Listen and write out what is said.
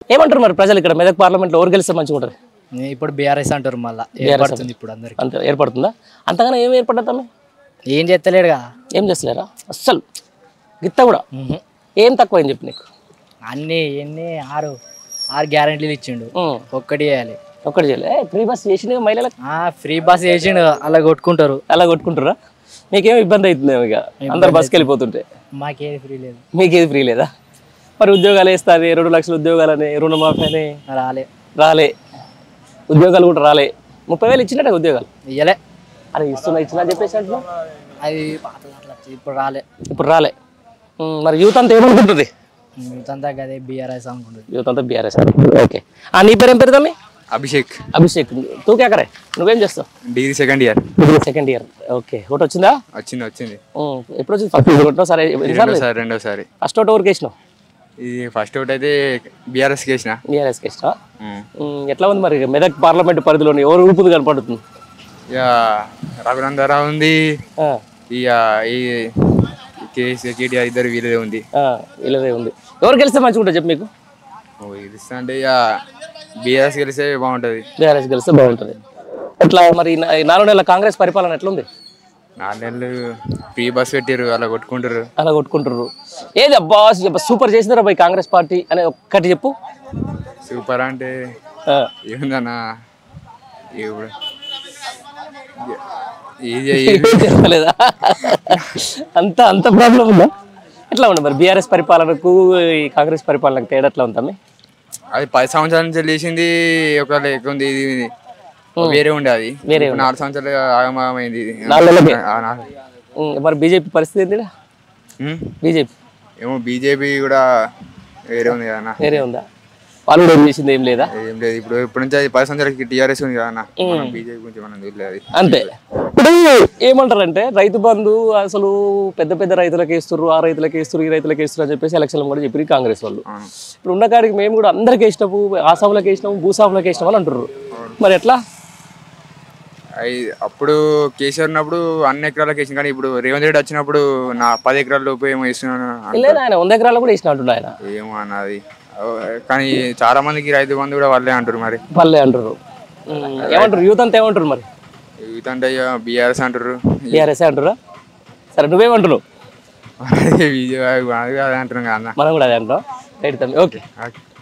ఏమంటారు మరి ప్రజలు ఇక్కడ మెదక్ పార్లమెంట్లో ఎవరు గెలిస్తే మంచిగా ఉంటుంది ఇప్పుడు బీఆర్ఎస్ అంటారు మళ్ళీ ఏర్పడుతుంది ఇప్పుడు అందరికి అంతే ఏర్పడుతుందా అంతగానే ఏం ఏర్పడ్డా ఏం చేస్తలేడు కదా ఏం చేస్తలేరా అస్సలు గిత్త కూడా ఏం తక్కువ అని చెప్పి నీకు అన్ని ఎన్ని ఆరు ఆరు గ్యారెంటీలు ఇచ్చిండు ఉమ్. ఒక్కటి చేయాలి ఒక్కటి చేయలే ఫ్రీ బస్ చేసిన మహిళలకు ఫ్రీ బస్ వేసిండు అలా కొట్టుకుంటారు అలా కొట్టుకుంటారా మీకేం ఇబ్బంది అవుతుంది ఇక అందరు బస్కి వెళ్ళిపోతుంటే మాకేది ఫ్రీ లేదు మీకేది ఫ్రీ లేదా మరి ఉద్యోగాలు వేస్తుంది రెండు లక్షల ఉద్యోగాలని రుణమాఫీ అని రాలే రాలే ఉద్యోగాలు కూడా రాలే ముప్పై వేలు ఇచ్చినట్టే ఉద్యోగాలు ఇయ్యలే అరే ఇస్తున్నా ఇచ్చినా చెప్పేసి అంటున్నావు. అది పాత దాంట్లో వచ్చి ఇప్పుడు రాలే ఇప్పుడు రాలే ఉమ్, మరి యూత్ అంతా ఏమనుకుంటుంది మిగతా అదే బీఆర్ఎస్ అనుకుంటుంది యూత్ అంతా బీఆర్ఎస్ ఓకే ఆ నీ పేరు ఏం పేరు తమ్మి అభిషేక్ అభిషేక్ తూ కేకరే నువ్వేం చేస్తావు degree second year degree second year okay ఒకటి వచ్చిందా వచ్చింది వచ్చింది ఉమ్, ఎప్పుడు వచ్చింది ఫస్ట్ ఒకటో సరే రెండోసారి రెండోసారి ఫస్ట్ ఒకటి ఊరికి వేసినావు ఇది ఫస్ట్ ఒకటి అయితే బీఆర్ఎస్కి వేసిన బీఆర్ఎస్కి ఇష్టం ఉమ్. ఎట్లా ఉంది మరి మెదక్ పార్లమెంట్ పరిధిలోని ఎవరు ఊపుది కనపడుతుంది ఇక రఘునందరావు ఉంది ఆ, ఇక ఈ కేసీ కేటీఆర్ ఇద్దరు వీళ్ళదే ఉంది ఆ, వీళ్ళదే ఉంది ఎవరు గెలిస్తే మంచిగా ఉంటుంది చెప్పు మీకు ఓ ఇది అంటే ఇక బీఆర్ఎస్ గెలిస్తే బాగుంటుంది బీఆర్ఎస్ గెలిస్తే బాగుంటుంది ఎట్లా మరి ఈ నా- ఈ నాలుగు నెలల కాంగ్రెస్ పరిపాలన ఎట్లుంది నాలుగు నెలలు ఫ్రీ బస్ పెట్టారు అలా కొట్టుకుంటారు అలా కొట్టుకుంటారు ఏది అబ్బా చెప్ప సూపర్ చేసిందిరా బై కాంగ్రెస్ పార్టీ అనే ఒక్కటి చెప్పు సూపర్ అంటే ఆ, ఏముందన్నా ఇప్పుడు ఇది ఏం చెప్పలేదా అంత అంత ప్రాబ్లం ఉందా ఎట్లా ఉంది మరి బీఆర్ఎస్ పరిపాలనకు ఈ కాంగ్రెస్ పరిపాలనకు తేడా ఎట్లా ఉందా అది పది సంవత్సరాల నుంచి లేచింది ఒక లెక్క ఉంది ఇది ఇది వేరే ఉండే అది వేరే ఇప్పుడు నాలుగు సంవత్సరాలు ఆగమాగమైంది ఇది. నాలుగు నెలలకే. ఆ, నాలుగు. ఉమ్, మరి బీజేపీ పరిస్థితి ఏంటి ఉమ్. బీజేపీ ఏమో బీజేపీ కూడా వేరే ఉంది కదన్నా వేరే ఉందా వాళ్ళు కూడా ఏం చేసింది ఏం లేదా ఏం లేదు ఇప్పుడు ఇప్పటి నుంచి అది పది సంవత్సరాలకి టీఆర్ఎస్ ఉంది కదన్నా మనం బీజేపీ గురించి మనం చూడలేదు అది అంతే ఇప్పుడు ఏమంటారంటే రైతు బంధు అసలు పెద్ద పెద్ద రైతులకు వేస్తున్నారు ఆ రైతులకు వేస్తున్నారు ఈ రైతులకు వేస్తున్నారు అని చెప్పేసి ఎలక్షన్లు కూడా చెప్పి కాంగ్రెస్ వాళ్ళు అవును. ఇప్పుడు ఉన్న కాడికి మేము కూడా అందరికి వేసినాము ఆసాములకు వేసినాము భూసాములకు వేసినాము అని అంటున్నారు మరి ఎట్లా అయి అప్పుడు కేసీఆర్ ఉన్నప్పుడు అన్ని ఎకరాలకు వేసింది కానీ ఇప్పుడు రేవంత్ రెడ్డి వచ్చినప్పుడు నా పది ఎకరాల లోపు ఏమో వేస్తున్నాను అంటారు. లేదు ఆయన వంద ఎకరాలు కూడా వేసిన అంటున్నారు ఆయన ఏమో అన్నది కానీ చాలా మందికి రైతు బంధు కూడా వాళ్ళే అంటారు మరి పల్లె అంటారు ఉమ్, ఏమంటారు యూత్ అంతా ఏమంటారు మరి యూత్ అంటే బీఆర్ఎస్ అంటారు టీఆర్ఎస్ అంటారా సరే నువ్వేమంటున్నావు బీజేపీ అది కాదు అంటున్నాం కదా అన్న మనం కూడా అదే అంటాం రైట్ తమ్మి ఓకే ఓకే.